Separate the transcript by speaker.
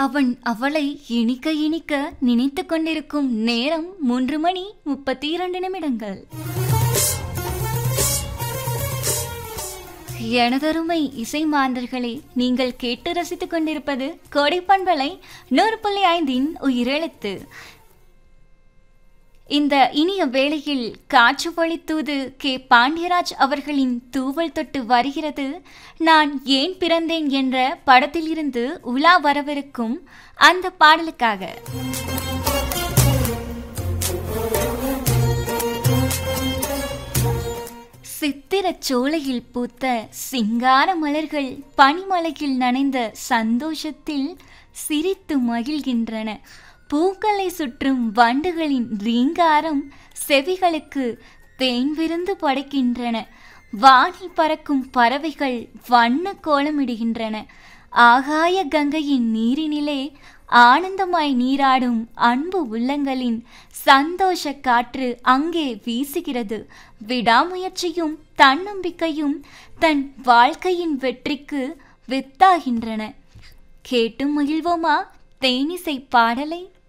Speaker 1: அவன் அவளை இனிக்க இனிக்க நினைத்துக் கொண்டிருக்கும் நேரம் மூன்று மணி முப்பத்தி இரண்டு நிமிடங்கள் எனதருமை இசை மாந்தர்களே நீங்கள் கேட்டு ரசித்துக் கொண்டிருப்பது கோடைப்பண்பலை நூறு புள்ளி ஐந்தின் உயிரெழுத்து இந்த இனிய வேளையில் காற்று வழித்தூது கே பாண்டியராஜ் அவர்களின் தூவல் தொட்டு வருகிறது நான் ஏன் பிறந்தேன் என்ற படத்திலிருந்து உலா வரவிருக்கும் அந்த பாடலுக்காக சித்திரச் சோலையில் பூத்த சிங்கார மலர்கள் பனிமலையில் நனைந்த சந்தோஷத்தில் சிரித்து மகிழ்கின்றன பூக்களை சுற்றும் வண்டுகளின் ரீங்காரம் செவிகளுக்கு தேன் விருந்து படைக்கின்றன வானில் பறக்கும் பறவைகள் வண்ண கோலமிடுகின்றன ஆகாய கங்கையின் நீரினிலே ஆனந்தமாய் நீராடும் அன்பு உள்ளங்களின் சந்தோஷ காற்று அங்கே வீசுகிறது விடாமுயற்சியும் தன்னம்பிக்கையும் தன் வாழ்க்கையின் வெற்றிக்கு வித்தாகின்றன கேட்டு மகிழ்வோமா தேனிசை பாடலை